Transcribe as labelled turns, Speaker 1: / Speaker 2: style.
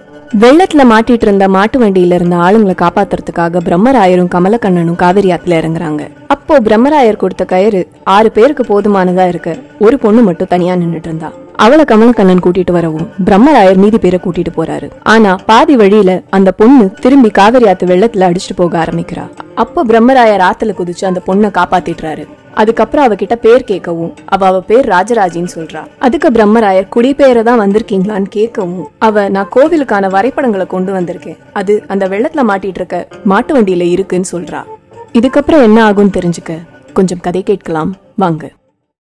Speaker 1: வெள்ளத்துல மாட்டிட்டு இருந்த மாட்டு வண்டியில இருந்த ஆளுங்களை காப்பாத்துறதுக்காக பிரம்மராயரும் கமலக்கண்ணனும் காவிரி ஆத்துல இறங்குறாங்க அப்போ பிரம்மராயர் கொடுத்த கயிறு ஆறு பேருக்கு போதுமானதா இருக்கு ஒரு பொண்ணு மட்டும் தனியா நின்னுட்டு இருந்தா அவளை கமலக்கண்ணன் கூட்டிட்டு வரவும் பிரம்மராயர் மீதி பேரை கூட்டிட்டு போறாரு ஆனா பாதி வழியில அந்த பொண்ணு திரும்பி காவிரி ஆத்து வெள்ளத்துல அடிச்சுட்டு போக ஆரம்பிக்கிறா அப்போ பிரம்மராயர் ஆத்துல குதிச்சு அந்த பொண்ணை காப்பாத்திடுறாரு அதுக்கப்புறம் அவகிட்ட பேர் கேட்கவும் அவ அவ பேர் ராஜராஜின்னு சொல்றா அதுக்கு பிரம்மராயர் குடிபெயர தான் வந்திருக்கீங்களான்னு கேட்கவும் அவ நான் கோவிலுக்கான வரைபடங்களை கொண்டு வந்திருக்கேன் அது அந்த வெள்ளத்துல மாட்டிட்டு இருக்க மாட்டு வண்டியில இருக்குன்னு சொல்றா இதுக்கப்புறம் என்ன ஆகும்னு தெரிஞ்சுக்க கொஞ்சம் கதை கேட்கலாம் வாங்க